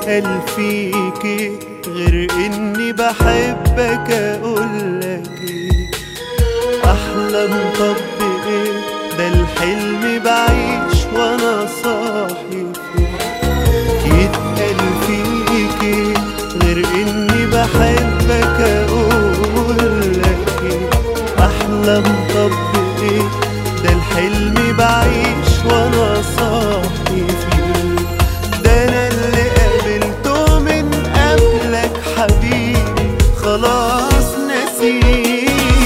يتقال فيكي غير اني بحبك اقولك ايه احلم طب ايه ده الحلم بعيش وانا صاحي فيه يتقال فيكي غير اني بحبك اقولك ايه احلم طب ايه ده الحلم